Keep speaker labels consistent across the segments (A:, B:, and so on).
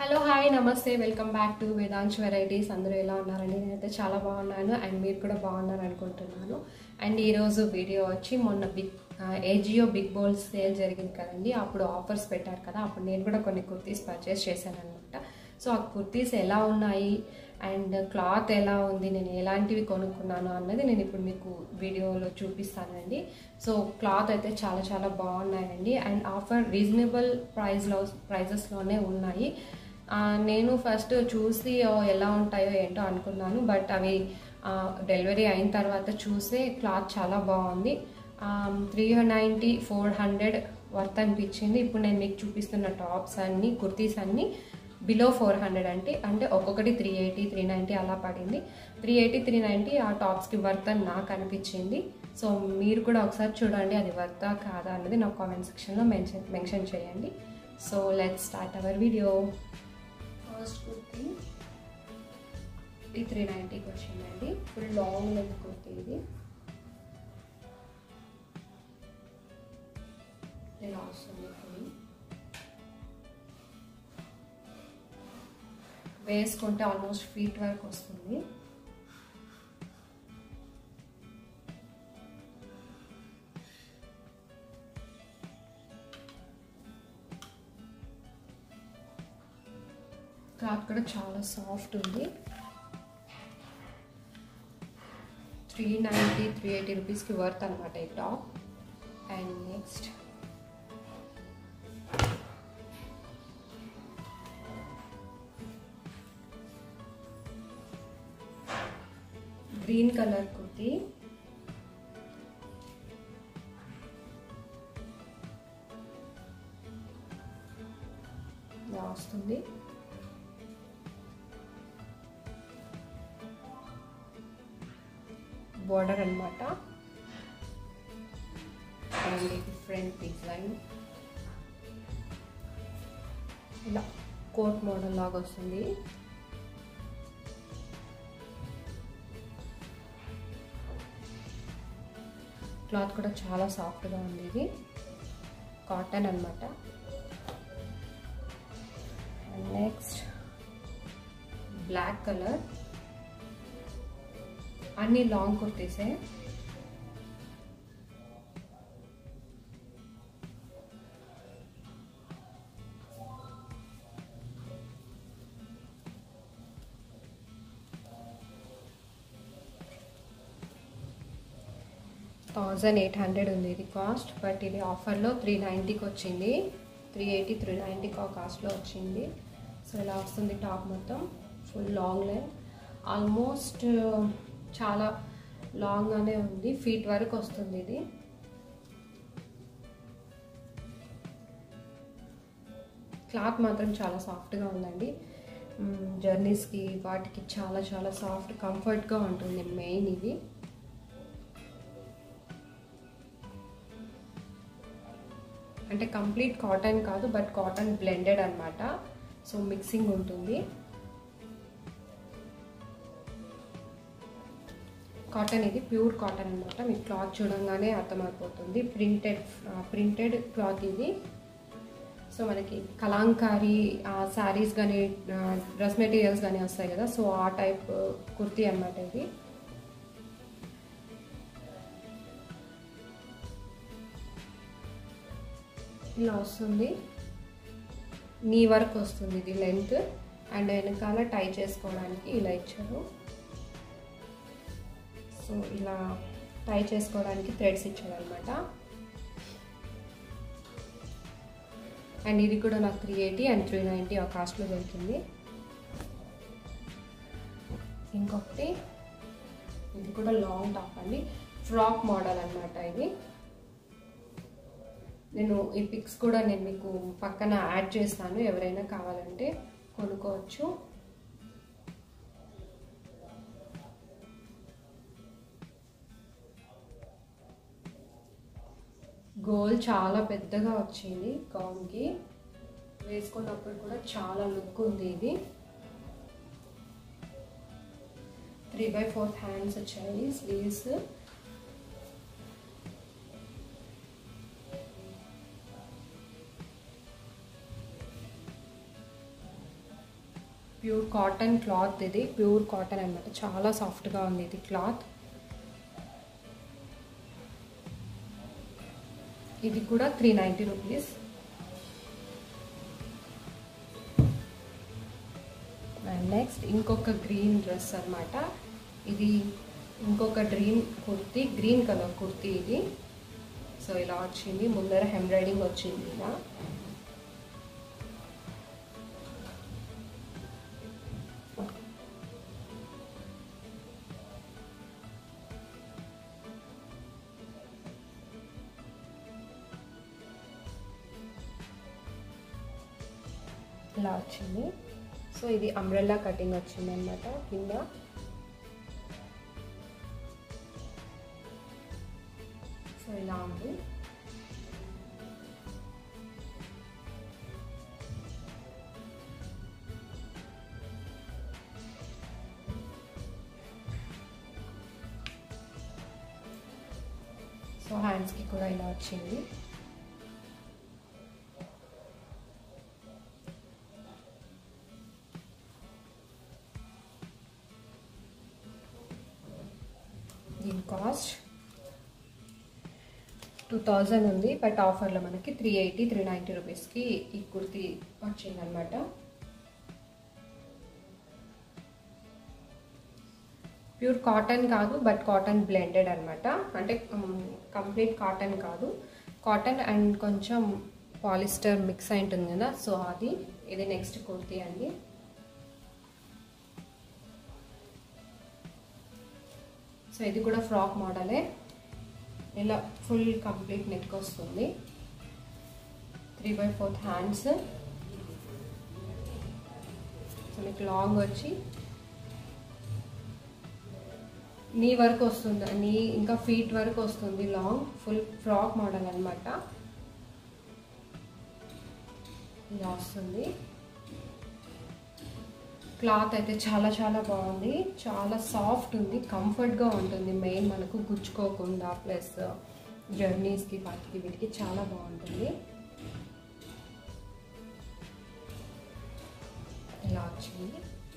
A: hello hi namaste welcome back to Vedansh varieties అందరూ ఎలా ఉన్నారండి నేనైతే చాలా బాగున్నాను అండ్ మీరు కూడా బాగున్నారు అనుకుంటున్నాను అండ్ ఈరోజు వీడియో వచ్చి మొన్న big Ajio big bold sale జరిగింది కదండి అప్పుడు ఆఫర్స్ పెట్టారు కదా అప్పుడు నేను కూడా కొన్ని కుర్తీస్ పర్చేస్ చేశాను అనమాట సో ఆ కుర్తీస్ ఎలా ఉన్నాయి అండ్ క్లాత్ ఎలా ఉంది నేను ఎలాంటివి కొనుక్కున్నాను అన్నది నేను ఇప్పుడు మీకు వీడియోలో చూపిస్తానండి సో క్లాత్ అయితే చాలా చాలా బాగున్నాయండి అండ్ ఆఫర్ రీజనబుల్ ప్రైస్లో ప్రైజెస్లోనే ఉన్నాయి ఆ, నేను ఫస్ట్ చూసి ఓ, ఎలా ఉంటాయో ఏంటో అనుకున్నాను బట్ అవి డెలివరీ అయిన తర్వాత చూస్తే క్లాత్ చాలా బాగుంది three ninety four hundred worth అనిపించింది ఇప్పుడు నేను మీకు చూపిస్తున్న టాప్స్ అన్ని కుర్తీస్ అన్ని బిలో ఫోర్ హండ్రెడ్ అంటే అంటే ఒక్కొక్కటి త్రీ ఎయిటీ త్రీ నైంటీ అలా పడింది త్రీ ఎయిటీ త్రీ నైంటీ ఆ టాప్స్కి వర్త్ అని నాకు అనిపించింది సో మీరు కూడా ఒకసారి చూడండి అది వర్తా కాదా అన్నది నాకు కామెంట్ సెక్షన్లో మెన్షన్ మెన్షన్ చేయండి so let start our video first kurti ఇది త్రీ నైంటీకి వచ్చిందండి ఫుల్ లాంగ్ లెగ్ కుర్తీ ఇది ఇలా వస్తుంది ఫుల్ వేసుకుంటే ఆల్మోస్ట్ ఫీట్ వరకు వస్తుంది క్లాత్ కూడా చాలా సాఫ్ట్ ఉంది త్రీ నైంటీ త్రీ ఎయిటీ రూపీస్కి వర్త్ అనమాట ఈ top and next green colour kurti ఇలా వస్తుంది బోర్డర్ అనమాట అండ్ డిఫరెంట్ డిజైన్ ఇలా కోట్ మోడల్ లాగా వస్తుంది క్లాత్ కూడా చాలా సాఫ్ట్గా ఉంది ఇది కాటన్ అనమాట నెక్స్ట్ బ్లాక్ కలర్ అన్ని లాంగ్ కుర్తీసే థౌజండ్ ఎయిట్ హండ్రెడ్ ఉంది ఇది కాస్ట్ బట్ ఇది ఆఫర్లో త్రీ నైంటీకి వచ్చింది త్రీ ఎయిటీ త్రీ నైంటీకి ఆ కాస్ట్లో వచ్చింది సో ఇలా వస్తుంది టాప్ మొత్తం ఫుల్ లాంగ్ లెన్ ఆల్మోస్ట్ చాలా లాంగ్గానే ఉంది ఫీట్ వరకు వస్తుంది ఇది క్లాత్ మాత్రం చాలా సాఫ్ట్గా ఉందండి జర్నీస్కి వాటికి చాలా చాలా సాఫ్ట్ కంఫర్ట్గా ఉంటుంది మెయిన్ ఇది అంటే కంప్లీట్ కాటన్ కాదు బట్ కాటన్ బ్లెండెడ్ అనమాట సో మిక్సింగ్ ఉంటుంది కాటన్ ఇది ప్యూర్ కాటన్ అనమాట మీకు క్లాత్ చూడంగానే అర్థమైపోతుంది ప్రింటెడ్ ప్రింటెడ్ క్లాత్ ఇది సో మనకి కలాంకారీ శారీస్ కానీ డ్రెస్ మెటీరియల్స్ కానీ వస్తాయి కదా సో ఆ టైప్ కుర్తీ అనమాట ఇది ఇలా వస్తుంది నీ వరకు వస్తుంది ఇది లెంత్ అండ్ వెనకాల టై చేసుకోవడానికి ఇలా ఇచ్చారు సో ఇలా టై చేసుకోవడానికి థ్రెడ్స్ ఇచ్చారు అనమాట అండ్ ఇది కూడా నాకు three eighty and three ninety ఆ కాస్ట్లో దొరికింది ఇంకొకటి ఇది కూడా లాంగ్ టాప్ అండి ఫ్రాక్ మోడల్ అనమాట ఇది నేను ఈ పిక్స్ కూడా నేను మీకు పక్కన యాడ్ చేస్తాను ఎవరైనా కావాలంటే కొనుక్కోవచ్చు గోల్ చాలా పెద్దగా వచ్చింది గౌన్కి వేసుకున్నప్పుడు కూడా చాలా లుక్ ఉంది ఇది త్రీ బై ఫోర్త్ హ్యాండ్స్ వచ్చాయి స్లీవ్స్ ప్యూర్ కాటన్ క్లాత్ ఇది ప్యూర్ కాటన్ అనమాట చాలా సాఫ్ట్గా ఉంది ఇది క్లాత్ ఇది కూడా three ninety rupees and next ఇంకొక గ్రీన్ డ్రెస్ అనమాట ఇది ఇంకొక dream kurti green colour kurti ఇది సో ఇలా వచ్చింది ముందర ఎంబ్రాయిడింగ్ వచ్చింది ఇలా ఇలా వచ్చింది సో ఇది అంబ్రెల్లా కటింగ్ వచ్చింది అనమాట కింద సో ఇలా ఉంది సో హ్యాండ్స్కి కూడా ఇలా వచ్చింది దీని కాస్ట్ టూ థౌజండ్ ఉంది బట్ ఆఫర్లో మనకి త్రీ ఎయిటీ త్రీ నైంటీ రూపీస్కి ఈ కుర్తీ వచ్చిందనమాట ప్యూర్ కాటన్ కాదు బట్ కాటన్ బ్లెండెడ్ అనమాట అంటే కంప్లీట్ కాటన్ కాదు కాటన్ అండ్ కొంచెం పాలిస్టర్ మిక్స్ అయి ఉంటుంది కదా సో అది ఇది నెక్స్ట్ కుర్తీ అండి సో ఇది కూడా ఫ్రాక్ మోడలే ఇలా ఫుల్ కంప్లీట్ నెక్ వస్తుంది three by fourth hands so మీకు లాంగ్ వచ్చి నీ వరకు వస్తుంది నీ ఇంకా ఫీట్ వరకు వస్తుంది లాంగ్ ఫుల్ ఫ్రాక్ మోడల్ అనమాట ఇలా వస్తుంది క్లాత్ అయితే చాలా చాలా బాగుంది చాలా సాఫ్ట్ ఉంది కంఫర్ట్గా ఉంటుంది మెయిన్ మనకు గుచ్చుకోకుండా ప్లస్ జర్నీస్కి వాటికి వీటికి చాలా బాగుంటుంది ఇలా వచ్చింది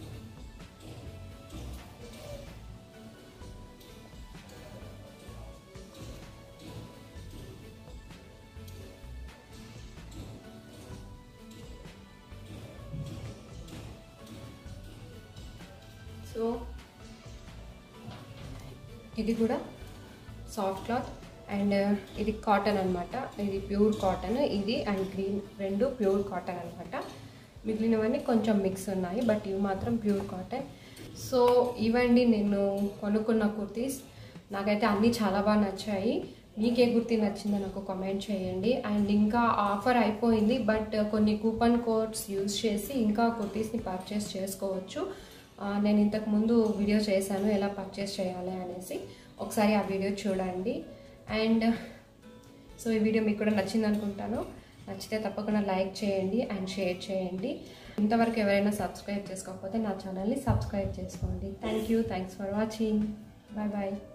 A: సో ఇది కూడా సాఫ్ట్ క్లాత్ అండ్ ఇది కాటన్ అనమాట ఇది ప్యూర్ కాటన్ ఇది అండ్ గ్రీన్ రెండు ప్యూర్ కాటన్ అనమాట మిగిలినవన్నీ కొంచెం మిక్స్ ఉన్నాయి బట్ ఇవి మాత్రం ప్యూర్ కాటన్ సో ఇవండి నేను కొనుక్కున్న కుర్తీస్ నాకైతే అన్నీ చాలా బాగా నచ్చాయి మీకు ఏ కుర్తీ నచ్చిందో నాకు కామెంట్ చేయండి అండ్ ఇంకా ఆఫర్ అయిపోయింది బట్ కొన్ని కూపన్ కోడ్స్ యూజ్ చేసి ఇంకా కుర్తీస్ని పర్చేస్ చేసుకోవచ్చు నేను ఇంతకు ముందు వీడియో చేశాను ఎలా పర్చేస్ చేయాలి అనేసి ఒకసారి ఆ వీడియో చూడండి అండ్ సో ఈ వీడియో మీకు కూడా నచ్చింది అనుకుంటాను నచ్చితే తప్పకుండా లైక్ చేయండి అండ్ షేర్ చేయండి ఇంతవరకు ఎవరైనా సబ్స్క్రైబ్ చేసుకోకపోతే నా ఛానల్ని సబ్స్క్రైబ్ చేసుకోండి thank you thanks for watching bye bye